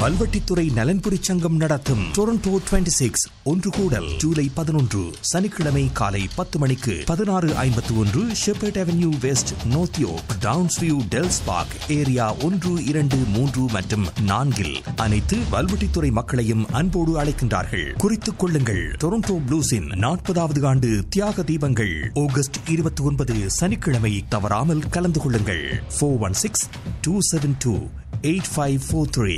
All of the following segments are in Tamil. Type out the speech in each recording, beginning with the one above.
வல்வெட்டித்துறை நலன்புரி சங்கம் நடத்தும் டொரண்டோ 26 சிக்ஸ் ஒன்று கூடல் ஜூலை பதினொன்று சனிக்கிழமை காலை பத்து மணிக்கு பதினாறு ஐம்பத்தி ஒன்று Sheppard Avenue West North York Downsview Dells Park area ஒன்று இரண்டு மூன்று மற்றும் நான்கில் அனைத்து வல்வெட்டித்துறை மக்களையும் அன்போடு அழைக்கின்றார்கள் குறித்துக் கொள்ளுங்கள் டொரண்டோ ப்ளூஸின் நாற்பதாவது ஆண்டு தியாக தீபங்கள் ஆகஸ்ட் இருபத்தி ஒன்பது சனிக்கிழமை தவறாமல் கலந்து கொள்ளுங்கள் four one six two seven two eight five four three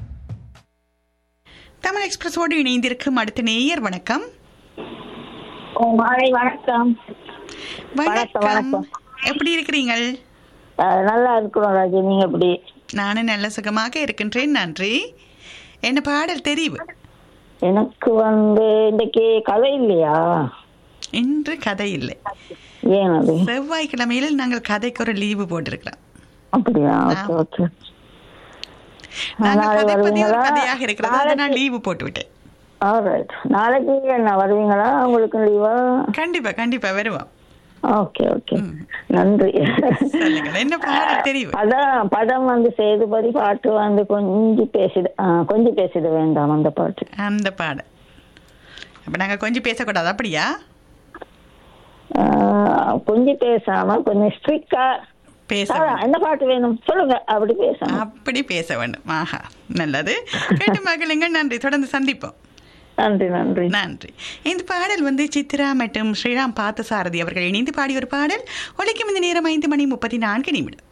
Tamil எக்ஸ்பிரஸோடு இணைந்திருக்கும் அடுத்த நேயர் வணக்கம் ஓ, மாலை வணக்கம் வணக்கம், வணக்கம் வணக்கம். எப்படி இருக்கிறீங்கள் அஹ், நல்லா இருக்கிறோம் ராஜி நீங்க எப்படி நானும் நல்ல சுகமாக இருக்கின்றேன் நன்றி என்ன பாடல் தெரிவு எனக்கு வந்து இன்னைக்கு கதை இல்லையா இன்று கதை இல்லை ஏன் அது செவ்வாய்க்கிழமையில் நாங்கள் கதைக்கு ஒரு லீவு போட்டிருக்கிறோம் அப்படியா ஓகே ஓகே நாங்கள் நாளை கதை பத்தி ஒரு வருவீங்களா? கதையாக இருக்கிறது அதை நான் நாளைக்கு- லீவு போட்டு விட்டேன் ஆல்ரைட் நாளைக்கு என்ன வருவீங்களா உங்களுக்கு லீவா கண்டிப்பா கண்டிப்பா வருவோம் ஓகே ஓகே நன்றி சொல்லுங்கள் என்ன பாடல் தெரிவு படம் படம் வந்து சேதுபதி பாட்டு வந்து கொஞ்சம் பேசிடு ஆ, கொஞ்சம் பேசிட வேண்டாம் அந்த பாட்டு அந்த பாடல் அப்ப நாங்க கொஞ்சம் பேசக்கூடாது அப்படியா ஆ, கொஞ்சம் பேசாம கொஞ்சம் ஸ்ட்ரிக்டா பேச என்ன பாட்டு வேணும் சொல்லுங்க அப்படி பேசாம அப்படி பேச வேண்டும் ஆஹா நல்லது கேட்டு மகளுங்க நன்றி தொடர்ந்து சந்திப்போம் நன்றி நன்றி நன்றி இந்த பாடல் வந்து சித்ரா மற்றும் ஸ்ரீராம் பார்த்தசாரதி அவர்கள் இணைந்து பாடிய ஒரு பாடல் ஒலிக்கும் இந்த நேரம் ஐந்து மணி முப்பத்தி நான்கு நிமிடம்